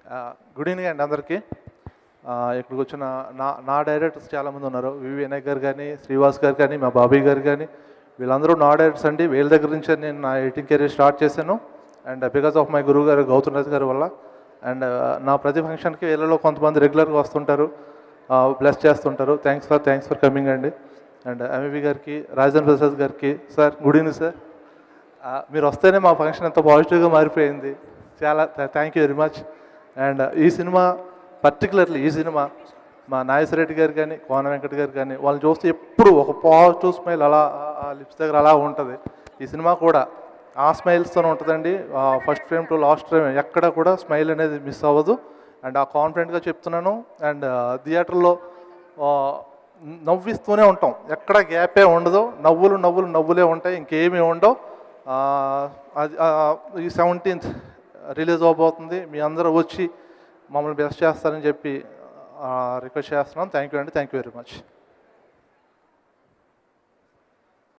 good evening అండి అందరికీ ఆ, ఇక్కడికి వచ్చిన నా నా డైరెక్టర్స్ చాలామంది ఉన్నారు వివి వినయ్ గారు కానీ శ్రీవాస్ గారు కానీ మా బాబాయ్ గారు కానీ వీళ్ళందరూ నా డైరెక్టర్స్ అండి వీళ్ళ దగ్గర నుంచి నేను నా ఎడిటింగ్ కెరీర్ స్టార్ట్ చేశాను అండ్ బికాస్ ఆఫ్ మై గురువు గారు గౌతమ్ రాజు గారి వల్ల అండ్ నా ప్రతి ఫంక్షన్కి వీళ్ళలో కొంతమంది రెగ్యులర్గా వస్తుంటారు బ్లెస్ చేస్తుంటారు thanks for thanks for coming అండి అండ్ ఎంఈవి గారికి రాజేంద్ర ప్రసాద్ గారికి సార్ గుడ్ ఈవినింగ్ సార్ ఆ, మీరు వస్తేనే మా ఫంక్షన్ ఎంతో పాజిటివ్గా మారిపోయింది చాలా thank you very much and ఈ సినిమా పర్టికులర్లీ ఈ సినిమా మా నాగేశ్వరరెడ్డి గారు కానీ కోన వెంకట గారు కానీ వాళ్ళని చూస్తే ఎప్పుడు ఒక పాజిటివ్ స్మైల్ అలా ఆ లిప్స్ దగ్గర అలా ఉంటుంది ఈ సినిమా కూడా ఆ స్మైల్స్తోనే ఉంటుందండి first frame to last frame ఎక్కడ కూడా స్మైల్ అనేది మిస్ అవ్వదు అండ్ ఆ కాన్ఫిడెంట్గా చెప్తున్నాను అండ్ థియేటర్లో నవ్విస్తూనే ఉంటాం ఎక్కడ గ్యాపే ఉండదు నవ్వులు నవ్వులు నవ్వులే ఉంటాయి ఇంకేమీ ఉండవు ఆ, అది ఆ, ఈ సెవెంటీన్త్ రిలీజ్ అవబోతుంది మీ అందరూ వచ్చి మమ్మల్ని బెస్ట్ చేస్తారని చెప్పి రిక్వెస్ట్ చేస్తున్నాం థ్యాంక్ యూ అండి థ్యాంక్ యూ వెరీ మచ్